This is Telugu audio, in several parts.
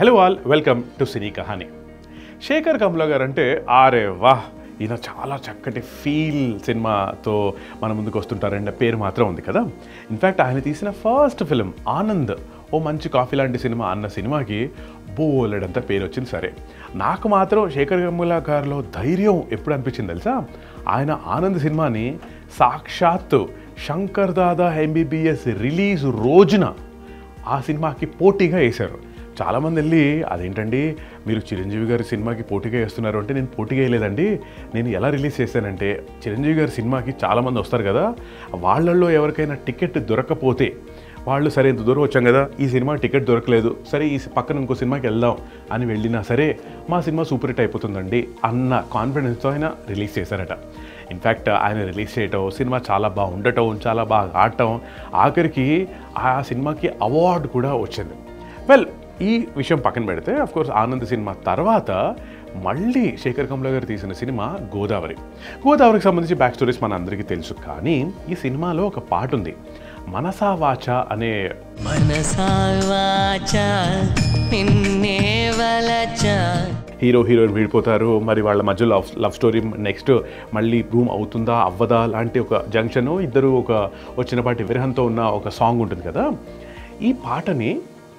hello all welcome to Cine Kahani Shekhar Kamla గారు అంటే ఆరే వాహ్ ఈయన చాలా చక్కటి ఫీల్ సినిమాతో మన ముందుకు వస్తుంటారంటే పేరు మాత్రం ఉంది కదా ఇన్ఫ్యాక్ట్ ఆయన తీసిన ఫస్ట్ ఫిలిం ఆనంద్ ఓ మంచి కాఫీ లాంటి సినిమా అన్న సినిమాకి బోలెడంత పేరు వచ్చింది సరే నాకు మాత్రం శేఖర్ కమ్ములా గారిలో ధైర్యం ఎప్పుడు అనిపించింది తెలుసా ఆయన ఆనంద్ సినిమాని సాక్షాత్తు శంకర్ దాదా ఎంబీబీఎస్ రిలీజ్ రోజున ఆ సినిమాకి పోటీగా వేశారు చాలామంది వెళ్ళి అదేంటండి మీరు చిరంజీవి గారి సినిమాకి పోటీగా వేస్తున్నారు అంటే నేను పోటీగా వేయలేదండి నేను ఎలా రిలీజ్ చేశానంటే చిరంజీవి గారి సినిమాకి చాలామంది వస్తారు కదా వాళ్ళల్లో ఎవరికైనా టికెట్ దొరకపోతే వాళ్ళు సరే ఇంత దూరం వచ్చాం కదా ఈ సినిమా టికెట్ దొరకలేదు సరే ఈ పక్కన ఇంకో సినిమాకి వెళ్దాం అని వెళ్ళినా సరే మా సినిమా సూపర్ హిట్ అయిపోతుందండి అన్న కాన్ఫిడెన్స్తో ఆయన రిలీజ్ చేశారట ఇన్ఫ్యాక్ట్ ఆయన రిలీజ్ చేయటం సినిమా చాలా బాగా ఉండటం చాలా బాగా ఆడటం ఆఖరికి ఆ సినిమాకి అవార్డు కూడా వచ్చింది వెల్ ఈ విషయం పక్కన పెడితే అఫ్ కోర్స్ ఆనంద్ సినిమా తర్వాత మళ్ళీ శేఖర్ కమ్లా గారు తీసిన సినిమా గోదావరి గోదావరికి సంబంధించి బ్యాక్ స్టోరీస్ మన అందరికీ తెలుసు కానీ ఈ సినిమాలో ఒక పాట ఉంది మనసా వాచ అనే మనసా వాచా నిన్నే వలచా హీరో హీరోయిన్ విడిపోతారు మరి వాళ్ళ మధ్య లవ్ లవ్ స్టోరీ నెక్స్ట్ మళ్ళీ రూమ్ అవుతుందా అవ్వదా లాంటి ఒక జంక్షన్ ఇద్దరు ఒక ఒక చిన్నపాటి విరహంతో ఉన్న ఒక సాంగ్ ఉంటుంది కదా ఈ పాటని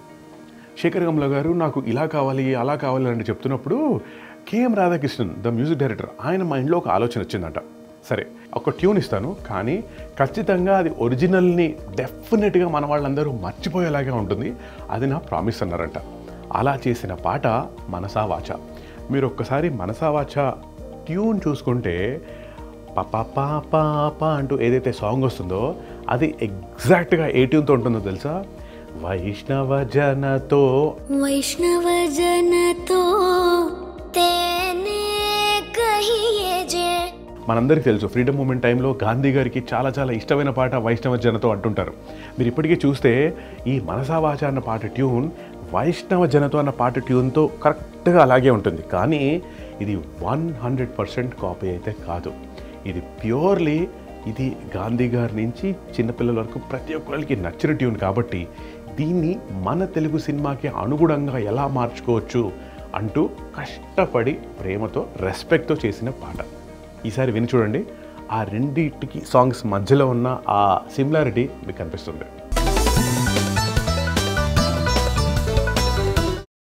శేఖర్ కమల గారు నాకు ఇలా కావాలి అలా కావాలి అని చెప్తున్నప్పుడు KM Radhakrishnan the music director ఆయన మైండ్లో ఒక ఆలోచన వచ్చిందట సరే ఒక ట్యూన్ ఇస్తాను కానీ ఖచ్చితంగా అది ఒరిజినల్ని డెఫినెట్గా మన వాళ్ళందరూ మర్చిపోయేలాగా ఉంటుంది అది నా ప్రామిస్ అన్నారంట అలా చేసిన పాట మనసా వాచ మీరు ఒక్కసారి మనసా వాచ ట్యూన్ చూసుకుంటే పాపా పాపా అంటూ ఏదైతే సాంగ్ వస్తుందో అది ఎగ్జాక్ట్గా ఏ ట్యూన్తో ఉంటుందో తెలుసా వైష్ణవ జనతో वैष्णव जन तो तेने कहिए जे మనందరికీ తెలుసు ఫ్రీడమ్ మూమెంట్ టైంలో గాంధీ గారికి చాలా చాలా ఇష్టమైన పాట వైష్ణవ జనతో అంటుంటారు మీరు ఇప్పటికీ చూస్తే ఈ మనసా వాచ అన్న పాట ట్యూన్ వైష్ణవ జనతో అన్న పాట ట్యూన్తో కరెక్ట్గా అలాగే ఉంటుంది కానీ ఇది వన్ హండ్రెడ్ పర్సెంట్ కాపీ అయితే కాదు ఇది ప్యూర్లీ ఇది గాంధీ గారి నుంచి చిన్నపిల్లల వరకు ప్రతి ఒక్కరికి నచ్చిన ట్యూన్ కాబట్టి దీన్ని మన తెలుగు సినిమాకి అనుగుణంగా ఎలా మార్చుకోవచ్చు అంటూ కష్టపడి ప్రేమతో రెస్పెక్ట్తో చేసిన పాట ఈసారి విని చూడండి ఆ రెండింటికి సాంగ్స్ మధ్యలో ఉన్న ఆ సిమిలారిటీ మీకు కనిపిస్తుంది